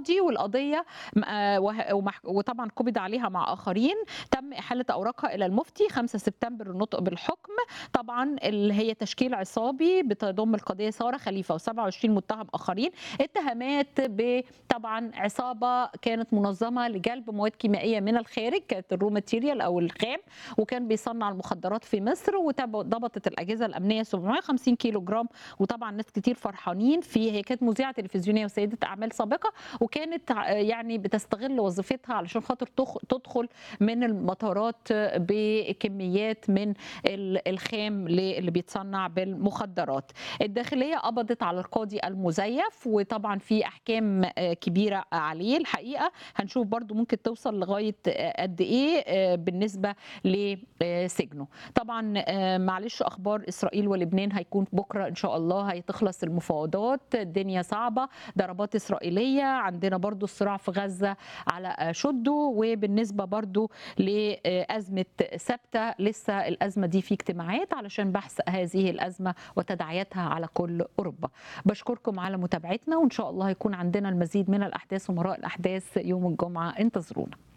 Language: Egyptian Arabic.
قاضي والقضيه م- آه، وه- ومح- وطبعا قبض عليها مع اخرين تم احاله اوراقها الى المفتي 5 سبتمبر النطق بالحكم طبعا اللي هي تشكيل عصابي بتضم القضيه ساره خليفه و27 متهم اخرين اتهامات بطبعا عصابه كانت منظمه لجلب مواد كيميائيه من الخارج كانت الرو ماتيريال او الخام وكان بيصنع المخدرات في مصر وضبطت الاجهزه الامنيه 750 كيلو جرام وطبعا ناس كتير فرحانين في هي كانت مذيعه تلفزيونيه وسيده اعمال سابقه وكانت ع- يعني بتستغل وظيفتها علشان خاطر تخ- تدخل من المطارات بكميات من ال- الخام ل- اللي بيتصنع بالمخدرات الداخليه قبضت على القاضي المزيف وطبعا في احكام آه، كبيره عليه الحقيقه هنشوف برضو ممكن توصل لغايه آه، قد ايه آه، بالنسبه لسجنه طبعا آه، معلش اخبار اسرائيل ولبنان هيكون بكره ان شاء الله هيتخلص المفاوضات الدنيا صعبه ضربات اسرائيليه عندنا برضو الصراع في غزه على آه، شده وبالنسبه برضو لازمه ثابته لسه الازمه دي في اجتماعات علشان بحث هذه الازمه وتداعياتها على كل اوروبا بشكركم على متابعتنا وان شاء الله هيكون عندنا المزيد من الاحداث ومراء الاحداث يوم الجمعه انتظرونا